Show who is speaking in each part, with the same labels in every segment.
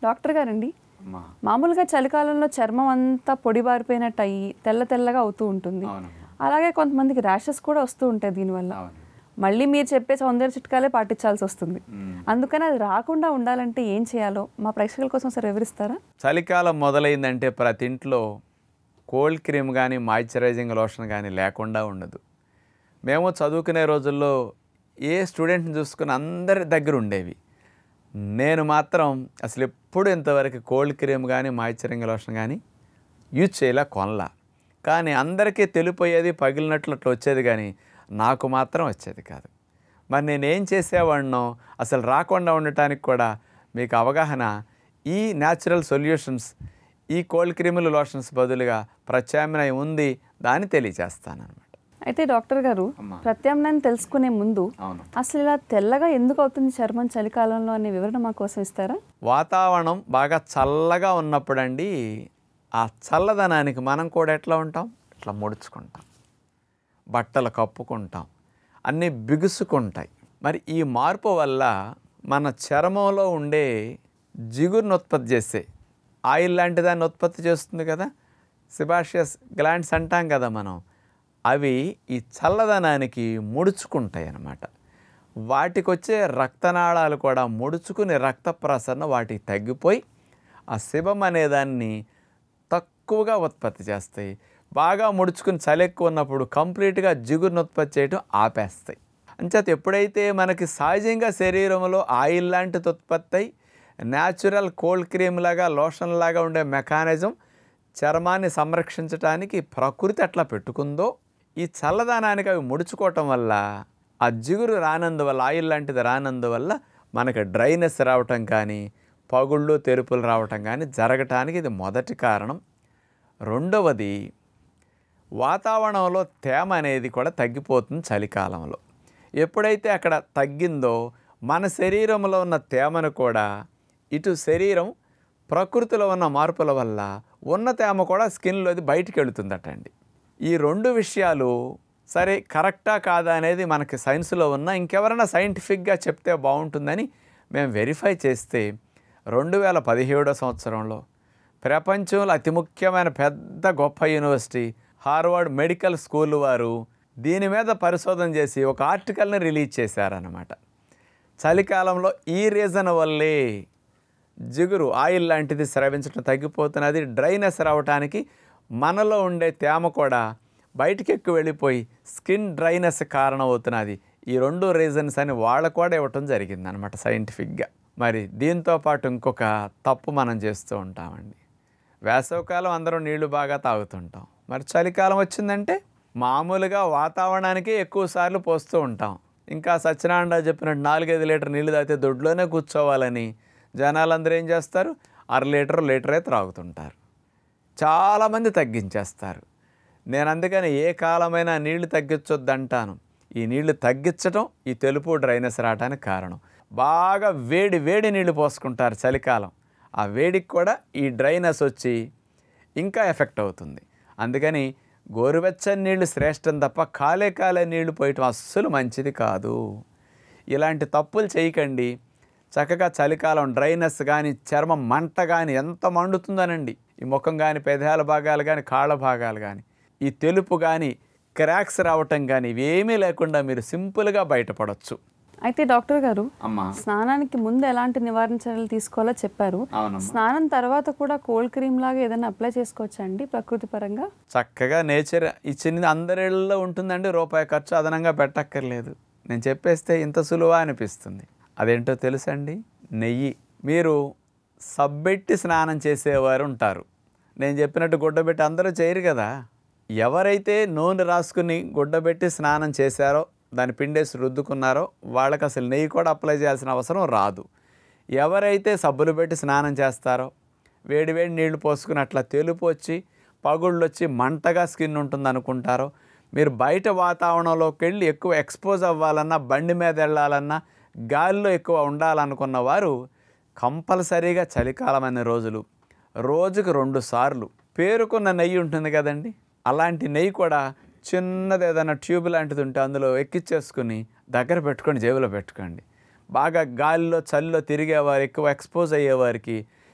Speaker 1: Doctor గారండి
Speaker 2: అమ్మా
Speaker 1: మామూలుగా చలికాలంలో చర్మం అంతా పొడిబారిపోయినట్టు అయ్యి తెల్ల తెల్లగా అవుతూ ఉంటుంది
Speaker 2: అవునమ్మా
Speaker 1: అలాగే కొంతమందికి ర్యాషెస్ కూడా వస్తూ ఉంటాయి దీనివల్ల
Speaker 2: అవును
Speaker 1: మళ్ళీ మీరు చెప్పే సౌందర్య చిట్కాలే పాటించాల్సి వస్తుంది
Speaker 2: మ్మ్.
Speaker 1: అందుకని అది రాకుండా ఉండాలంటే ఏం చేయాలో మా ప్రేక్షకుల కోసం సార్ వివరిస్తారా
Speaker 2: చలికాలం మొదలైందంటే ప్రతి ఇంట్లో కోల్డ్ క్రీమ్ కానీ మాయిశ్చరైజింగ్ లోషన్ కానీ లేకుండా ఉండదు మేము చదువుకునే రోజుల్లో ఏ స్టూడెంట్ని చూసుకుని అందరి దగ్గర ఉండేవి నేను మాత్రం అసలు ఎప్పుడు ఇంతవరకు కోల్డ్ క్రీమ్ కానీ మాయిశ్చరైజింగ్ లోషన్ కానీ యూజ్ చేయలే కొనలా కానీ అందరికీ తెలిపోయేది పగిలినట్లు అట్లా వచ్చేది కానీ నాకు మాత్రం వచ్చేది కాదు మరి నేనేం చేసేవాడినో అసలు రాకుండా ఉండటానికి కూడా మీకు అవగాహన ఈ న్యాచురల్ సొల్యూషన్స్ ఈ కోల్డ్ క్రీములు లోషన్స్ బదులుగా ప్రత్యామ్నాయం ఉంది దాన్ని తెలియజేస్తాను అనమాట
Speaker 1: అయితే డాక్టర్ గారు
Speaker 2: అమ్మా.
Speaker 1: ప్రత్యామ్నాయం తెలుసుకునే ముందు
Speaker 2: అవును
Speaker 1: అసలు ఇలా తెల్లగా ఎందుకు అవుతుంది చర్మం చలికాలంలో అనే వివరణ మా కోసం ఇస్తారా
Speaker 2: వాతావరణం బాగా చల్లగా ఉన్నప్పుడండి ఆ చల్లదనానికి మనం కూడా ఎట్లా ఉంటాం ఇట్లా ముడుచుకుంటాం బట్టలు కప్పుకుంటాం అన్నీ బిగుసుకుంటాయి మరి ఈ మార్పు వల్ల మన చర్మంలో ఉండే జిగురును ఉత్పత్తి చేసే ఆయిల్ లాంటి దాన్ని ఉత్పత్తి చేస్తుంది కదా సిబాషియస్ గ్లాండ్స్ అంటాం కదా మనం అవి ఈ చల్లదనానికి ముడుచుకుంటాయి అన్నమాట వాటికి వచ్చే రక్తనాళాలు కూడా ముడుచుకుని రక్త ప్రసరణ వాటికి తగ్గిపోయి ఆ శివం అనే దాన్ని తక్కువగా ఉత్పత్తి చేస్తాయి బాగా ముడుచుకుని చలి ఎక్కువ ఉన్నప్పుడు కంప్లీట్గా జిగురును ఉత్పత్తి చేయడం ఆపేస్తాయి అంచేత ఎప్పుడైతే మనకి సహజంగా శరీరంలో ఆయిల్ లాంటిది ఉత్పత్తి అయి న్యాచురల్ కోల్డ్ క్రీమ్ లాగా లోషన్ లాగా ఉండే మెకానిజం చర్మాన్ని సంరక్షించడానికి ప్రకృతి అట్లా పెట్టుకుందో ఈ చల్లదనానికి అవి ముడుచుకోవటం వల్ల ఆ జిగురు రానందువల్ల ఆయిల్ లాంటిది రానందువల్ల మనకి డ్రైనెస్ రావటం కానీ పగుళ్ళు తెరుపులు రావటం కానీ జరగటానికి ఇది మొదటి కారణం రెండవది వాతావరణంలో తేమ అనేది కూడా తగ్గిపోతుంది చలికాలంలో ఎప్పుడైతే అక్కడ తగ్గిందో మన శరీరంలో ఉన్న తేమను కూడా ఇటు శరీరం ప్రకృతిలో ఉన్న మార్పుల వల్ల ఉన్న తేమ కూడా స్కిన్లోది బయటికి వెళుతుందటండి ఈ రెండు విషయాలు సరే కరెక్టా కాదా అనేది మనకి సైన్స్లో ఉన్న ఇంకెవరైనా సైంటిఫిక్గా చెప్తే బాగుంటుందని మేము వెరిఫై చేస్తే రెండు వేల పదిహేడో సంవత్సరంలో ప్రపంచంలో అతి ముఖ్యమైన పెద్ద గొప్ప యూనివర్సిటీ హార్వర్డ్ మెడికల్ స్కూల్ వారు దీని మీద పరిశోధన చేసి ఒక ఆర్టికల్ని రిలీజ్ చేశారన్నమాట చలికాలంలో ఈ రీజన్ వల్లే జిగురు ఆయిల్ లాంటిది స్రవించడం తగ్గిపోతున్నది డ్రైనెస్ రావటానికి మనలో ఉండే తేమ కూడా బయటికి ఎక్కువ వెళ్ళిపోయి స్కిన్ డ్రైనెస్ కారణం అవుతున్నది ఈ రెండు రీజన్స్ అని వాళ్ళు కూడా ఇవ్వటం జరిగింది అనమాట సైంటిఫిక్గా మరి దీంతో పాటు ఇంకొక తప్పు మనం చేస్తూ ఉంటామండి వేసవికాలం అందరం నీళ్లు బాగా తాగుతుంటాం మరి చలికాలం వచ్చిందంటే మామూలుగా వాతావరణానికి ఎక్కువ సార్లు పోస్తూ ఉంటాం ఇంకా సత్యనారాయణ చెప్పినట్టు నాలుగైదు లీటర్ నీళ్లు తాగితే దొడ్లోనే కూర్చోవాలని జనాలందరూ ఏం చేస్తారు అర లీటర్ లీటరే త్రాగుతుంటారు చాలామంది తగ్గించేస్తారు నేను అందుకని ఏ కాలమైనా నీళ్లు తగ్గించొద్దు అంటాను ఈ నీళ్లు తగ్గించడం ఈ తెలుపు డ్రైనెస్ రావడానికి కారణం బాగా వేడి వేడి నీళ్లు పోసుకుంటారు చలికాలం ఆ వేడికి కూడా ఈ డ్రైనెస్ వచ్చి ఇంకా ఎఫెక్ట్ అవుతుంది అందుకని గోరువెచ్చని నీళ్లు శ్రేష్టం తప్ప కాలే కాలే నీళ్లు పోయటం అస్సలు మంచిది కాదు ఇలాంటి తప్పులు చేయకండి చక్కగా చలికాలం డ్రైనెస్ కానీ చర్మం మంట కానీ ఎంత మండుతుందనండి ఈ ముఖం కానీ పెదాల భాగాలు కానీ కాళ్ళ భాగాలు కానీ ఈ తెలుపు కానీ క్రాక్స్ రావటం కానీ ఇవేమీ లేకుండా మీరు సింపుల్గా బయటపడవచ్చు
Speaker 1: అయితే డాక్టర్ గారు
Speaker 2: అమ్మా
Speaker 1: స్నానానికి ముందు ఎలాంటి నివారణ చర్యలు తీసుకోవాలో చెప్పారు
Speaker 2: అవునమ్మా
Speaker 1: స్నానం తర్వాత కూడా కోల్డ్ క్రీమ్ లాగా ఏదైనా అప్లై చేసుకోవచ్చా అండి ప్రకృతి పరంగా
Speaker 2: చక్కగా నేచర్ ఇచ్చింది అందరిళ్ళలో ఉంటుందండి రూపాయి ఖర్చు అదనంగా పెట్టక్కర్లేదు నేను చెప్పేస్తే ఇంత సులువా అనిపిస్తుంది అదేంటో తెలుసండి నెయ్యి మీరు సబ్బెట్టి స్నానం చేసేవారు ఉంటారు నేను చెప్పినట్టు గుడ్డబెట్టి అందరూ చేయరు కదా ఎవరైతే నూనె రాసుకుని గుడ్డబెట్టి స్నానం చేశారో దాన్ని పిండేసి రుద్దుకున్నారో వాళ్ళకి అసలు నెయ్యి కూడా అప్లై చేయాల్సిన అవసరం రాదు ఎవరైతే సబ్బులు పెట్టి స్నానం చేస్తారో వేడి వేడి నీళ్లు పోసుకుని అట్లా తెలుపు వచ్చి పగుళ్ళు వచ్చి మంటగా స్కిన్ ఉంటుంది అనుకుంటారో మీరు బయట వాతావరణంలోకి వెళ్ళి ఎక్కువ ఎక్స్పోజ్ అవ్వాలన్నా బండి మీద వెళ్ళాలన్నా గాలిలో ఎక్కువ ఉండాలనుకున్న వారు కంపల్సరీగా చలికాలం అనే రోజులు రోజుకు రెండు సార్లు పేరుకున్న నెయ్యి ఉంటుంది కదండి అలాంటి నెయ్యి కూడా చిన్నది ఏదైనా ట్యూబ్ లాంటిది ఉంటే అందులో ఎక్కిచ్చేసుకుని దగ్గర పెట్టుకొని జేబులో పెట్టుకోండి బాగా గాలిలో చలిలో తిరిగేవారు ఎక్కువ ఎక్స్పోజ్ అయ్యేవారికి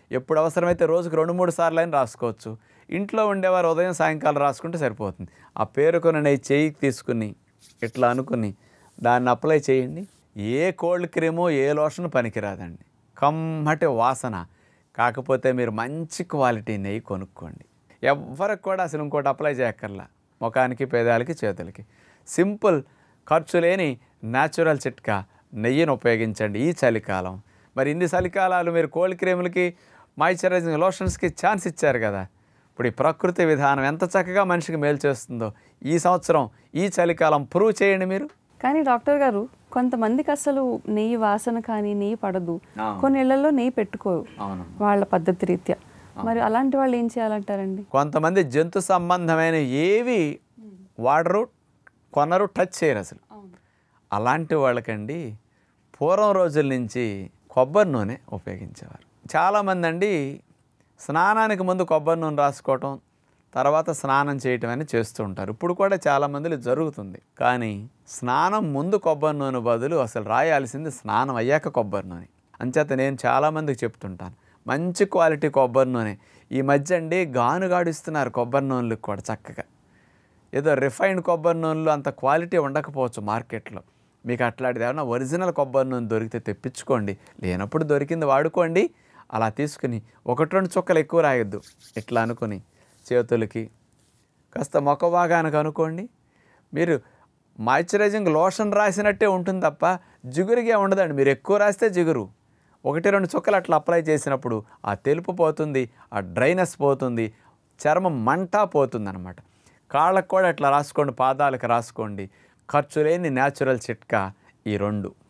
Speaker 2: ఎప్పుడు అవసరమైతే రోజుకు రెండు మూడు సార్లు అయినా రాసుకోవచ్చు ఇంట్లో ఉండేవారు ఉదయం సాయంకాలం రాసుకుంటే సరిపోతుంది ఆ పేరుకొని నెయ్యి చేయికి తీసుకుని ఇట్లా అనుకుని దాన్ని అప్లై చేయండి ఏ కోల్డ్ క్రీము ఏ లోషన్ పనికిరాదండి కమ్మటి వాసన కాకపోతే మీరు మంచి క్వాలిటీ నెయ్యి కొనుక్కోండి ఎవ్వరికి కూడా అసలు ఇంకోటి అప్లై చేయక్కర్లా ముఖానికి పేదాలకి చేతులకి సింపుల్ ఖర్చు లేని న్యాచురల్ చిట్కా నెయ్యిని ఉపయోగించండి ఈ చలికాలం మరి ఇన్ని చలికాలాలు మీరు కోల్డ్ క్రీములకి మాయిశ్చరైజింగ్ లోషన్స్కి ఛాన్స్ ఇచ్చారు కదా ఇప్పుడు ఈ ప్రకృతి విధానం ఎంత చక్కగా మనిషికి మేలు చేస్తుందో ఈ సంవత్సరం ఈ చలికాలం ప్రూవ్ చేయండి మీరు
Speaker 1: కానీ డాక్టర్ గారు కొంతమందికి అసలు నెయ్యి వాసన కానీ నెయ్యి పడదు
Speaker 2: ఆ.
Speaker 1: కొన్ని ఇళ్లలో నెయ్యి పెట్టుకోరు
Speaker 2: అవును
Speaker 1: వాళ్ళ పద్ధతి రీత్యా మరి అలాంటి వాళ్ళు ఏం చేయాలంటారండి
Speaker 2: కొంతమంది జంతు సంబంధమైన ఏవి వాడరు కొనరు టచ్ చేయరు అసలు అలాంటి వాళ్ళకండి పూర్వం రోజుల నుంచి కొబ్బరి నూనె ఉపయోగించేవారు చాలామంది అండి స్నానానికి ముందు కొబ్బరి నూనె రాసుకోవటం తర్వాత స్నానం చేయటం అని చేస్తూ ఉంటారు ఇప్పుడు కూడా చాలామందిలో జరుగుతుంది కానీ స్నానం ముందు కొబ్బరి నూనె బదులు అసలు రాయాల్సింది స్నానం అయ్యాక కొబ్బరి నూనె అంచేత నేను చాలామందికి చెప్తుంటాను మంచి క్వాలిటీ కొబ్బరి నూనె ఈ మధ్య అండి గానుగాడిస్తున్నారు కొబ్బరి నూనెలకు కూడా చక్కగా ఏదో రిఫైన్డ్ కొబ్బరి నూనెలు అంత క్వాలిటీ ఉండకపోవచ్చు మార్కెట్లో మీకు అట్లాంటిది ఏమన్నా ఒరిజినల్ కొబ్బరి నూనె దొరికితే తెప్పించుకోండి లేనప్పుడు దొరికింది వాడుకోండి అలా తీసుకుని ఒకటి రెండు చుక్కలు ఎక్కువ రాయొద్దు ఇట్లా అనుకుని చేతులకి కాస్త మొక్క భాగానికి అనుకోండి మీరు మాయిశ్చరైజింగ్ లోషన్ రాసినట్టే ఉంటుంది తప్ప జిగురుగా ఉండదండి మీరు ఎక్కువ రాస్తే జిగురు ఒకటి రెండు చుక్కలు అట్లా అప్లై చేసినప్పుడు ఆ తెలుపు పోతుంది ఆ డ్రైనెస్ పోతుంది చర్మం మంట పోతుంది అనమాట కాళ్ళకు కూడా అట్లా రాసుకోండి పాదాలకు రాసుకోండి ఖర్చు లేని న్యాచురల్ చిట్కా ఈ రెండు